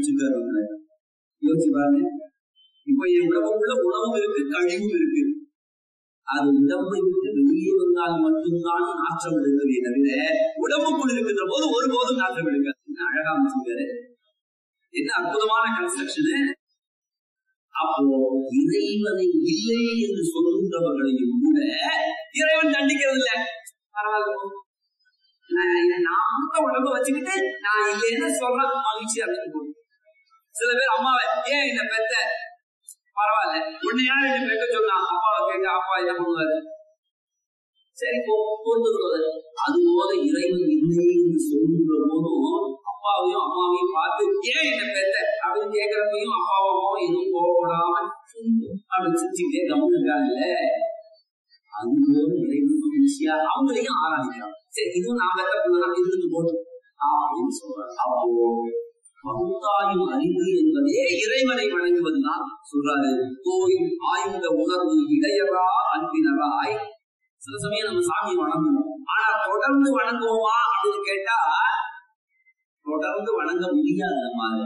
வச்சிருக்காரு நம்மள. யோசிச்சு பாருங்க இப்ப என் உடம்புக்குள்ள உணவும் இருக்கு கழிவும் இருக்கு அது உடம்பை விட்டு வெளியே வந்தால் மட்டும்தான் நாற்றம் எடுக்கவே தவிர உடம்புக்குள் இருக்கின்ற போது ஒருபோதும் நாற்றம் எடுக்காது என்ன அழகா வச்சிருக்காரு என்ன அற்புதமான கன்ஸ்ட்ரக்ஷன் அப்போ இறைவனை இல்லை என்று சொல்கின்றவர்களையும் கூட இறைவன் தண்டிக்கிறது இல்ல பரவாயில்ல போ. நான் நான் மட்டும் உடம்பு வச்சுக்கிட்டு நான் இல்லைன்னு சொல்றேன் மகிழ்ச்சியா இருக்கு சில பேர் அம்மாவை ஏன் என்ன பெத்த பரவாயில்ல உன்னை யார் என்ன பெற்க சொன்னா அப்பாவை கேட்க அப்பா என்ன பண்ணுவாரு சரி போ பொறுத்துக்கிறது அது போல இறைவன் இல்லை என்று சொல்கின்ற போதும் அப்பாவையும் அம்மாவையும் பார்த்து ஏன் என்ன பெத்த அப்படின்னு கேட்கறப்பையும் அப்பாவும் அம்மாவும் எதுவும் கோவப்படாம அப்படின்னு சிரிச்சுக்கிட்டே கவனம் இருக்காங்கல்ல அது போல இறைவன் மகிழ்ச்சியா அவங்களையும் ஆராதிக்கிறான் சரி இதுவும் நான் பெற்ற பிள்ளைதான் இருந்து போட்டு அப்படின்னு சொல்றாரு அப்போ பகுத்தாயும் அறிவு என்பதே இறைவனை வணங்குவதுதான் சொல்றாரு கோயில் ஆய்ந்த உணர்வு இடையரா அன்பினராய் சில சமயம் நம்ம சாமியை வணங்குவோம் ஆனா தொடர்ந்து வணங்குவோமா அப்படின்னு கேட்டா தொடர்ந்து வணங்க முடியாது நம்மால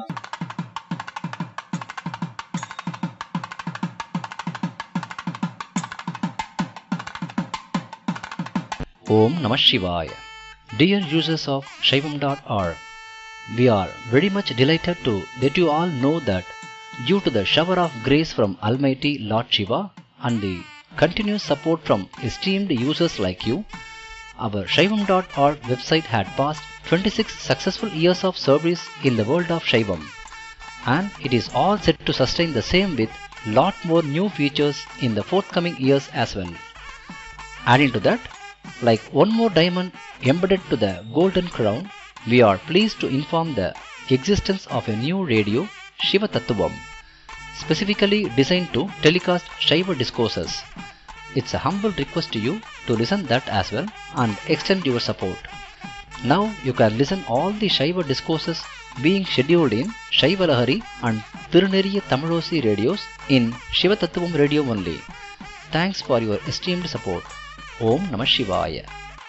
Om Namah Shivaya. Dear users of Shaivam.org, we are very much delighted to let you all know that due to the shower of grace from Almighty Lord Shiva and the continuous support from esteemed users like you, our Shaivam.org website had passed 26 successful years of service in the world of Shaivam and it is all set to sustain the same with lot more new features in the forthcoming years as well. Adding to that, like one more diamond embedded to the golden crown, we are pleased to inform the existence of a new radio, Shiva Tattvam, specifically designed to telecast Shiva discourses. It's a humble request to you to listen that as well and extend your support. Now you can listen all the Shiva discourses being scheduled in Shiva Lahari and Tiruneriya Tamilosi radios in Shiva Tattvam radio only. Thanks for your esteemed support. Om Namah Shivaya.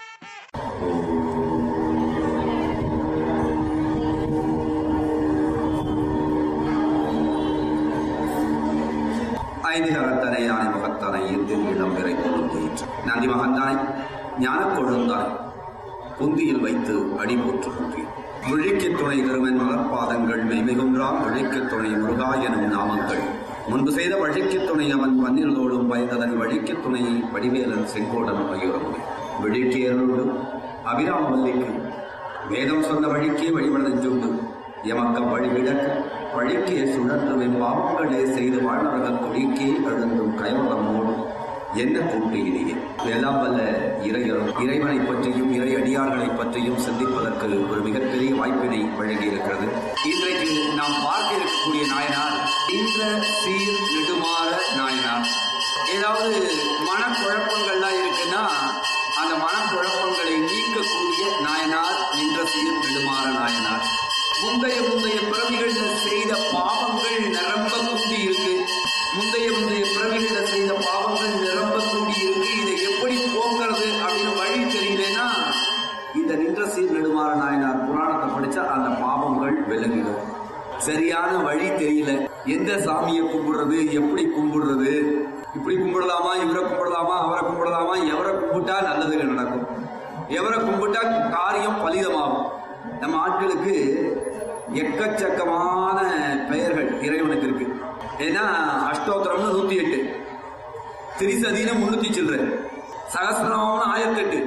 ஐந்து கரத்தனை யானை முகத்தனை எந்தில் இளம் பிறை பொருந்தீற்று நந்தி மகந்தாய் ஞானக் கொழுந்தாய் புந்தியில் வைத்து அடி போற்றுகின்றேன் விழிக்கு துணை கருவன் மலர்பாதங்கள் மெய்மிகுன்றாம் விழிக்கு துணை முருகா எனும் நாமங்கள் முன்பு செய்த வழிக்கு துணை அவன் பன்னில் தோடும் பயந்ததன் வழிக்கு துணை வடிவேலன் செங்கோடன் மயூரம் விழிக்கு அருளோடு அபிராமவல்லிக்கு வேதம் சொன்ன வழிக்கே வழிபடுதஞ்சுண்டு எமக்கம் வழி விளக்க வழிக்கே சுழன்றுவின் பாவங்களே செய்து வாழ்நரக கொடிக்கே எழுந்தும் கைவரமோடு என்ன கூட்டுகிறீர்கள் எல்லாம் வல்ல இறையரும் இறைவனை பற்றியும் இறை அடியார்களை பற்றியும் சிந்திப்பதற்கு ஒரு மிகப்பெரிய வாய்ப்பினை வழங்கியிருக்கிறது இன்றைக்கு நாம் பார்க்க இருக்கக்கூடிய நாயனார் இந்த சீர் நெடுமாற நாயனார் ஏதாவது மனக்குழப்பங்கள்லாம் இருக்குன்னா அந்த மனக்குழப்பங்களை நீக்கக்கூடிய நாயனார் நின்ற சீர் நெடுமாற நாயனார் முந்தைய முந்தைய பிறவிகளில் செய்த பாவங்கள் நிரம்ப கூடி இருக்கு முந்தைய முந்தைய பிறவிகளில் செய்த பாவங்கள் நிரம்ப கூடி இருக்கு இதை எப்படி போக்குறது அப்படின்னு வழி தெரியலனா இந்த நின்ற சீர் நெடுமாற நாயனார் புராணத்தை படிச்சா அந்த பாவங்கள் விளங்கிடும் சரியான வழி தெரியல எந்த சாமியை கும்பிடுறது எப்படி கும்பிடுறது இப்படி கும்பிடலாமா இவரை கும்பிடலாமா அவரை கும்பிடலாமா எவரை கும்பிட்டா நல்லதுகள் நடக்கும் எவரை கும்பிட்டா காரியம் பலிதமாகும் நம்ம ஆட்களுக்கு எக்கச்சக்கமான பெயர்கள் இறைவனுக்கு இருக்கு ஏன்னா அஷ்டோத்திரம்னு நூத்தி எட்டு திரிசதினு முன்னூத்தி சில்லற சகசிரநாமம்னு ஆயிரத்தி எட்டு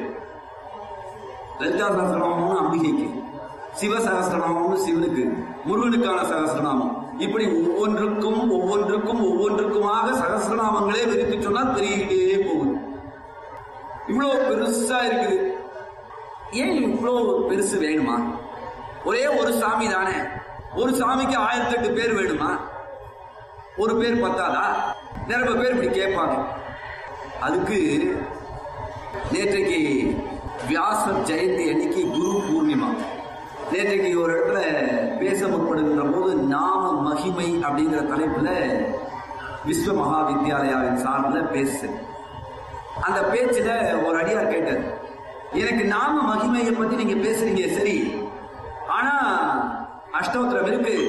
லலிதா சகசிரநாமம்னு அம்பிகைக்கு சிவ சகசிரநாமம்னு சிவனுக்கு முருகனுக்கான சகசிரநாமம் இப்படி ஒவ்வொன்றுக்கும் ஒவ்வொன்றுக்கும் ஒவ்வொன்றுக்குமாக சகசிரநாமங்களே விரித்து சொன்னால் பெருகிட்டே போகுது இவ்வளவு பெருசா இருக்குது ஏன் இவ்வளவு பெருசு வேணுமா ஒரே ஒரு சாமி தானே ஒரு சாமிக்கு ஆயிரத்தி எட்டு பேர் வேணுமா ஒரு பேர் பத்தாதா நிறைய பேர் இப்படி கேட்பாங்க அதுக்கு நேற்றைக்கு வியாசர் ஜெயந்தி அன்னைக்கு குரு பூர்ணிமா நேற்றைக்கு ஒரு இடத்துல பேச முற்படுகின்ற போது நாம மகிமை அப்படிங்கிற தலைப்புல விஸ்வ மகா வித்யாலயாவின் சார்பில் பேசுறேன் அந்த பேச்சுல ஒரு அடியார் கேட்டார் எனக்கு நாம மகிமையை பத்தி நீங்க பேசுறீங்க சரி ஆனா அஷ்டோத்திரம் இருக்கு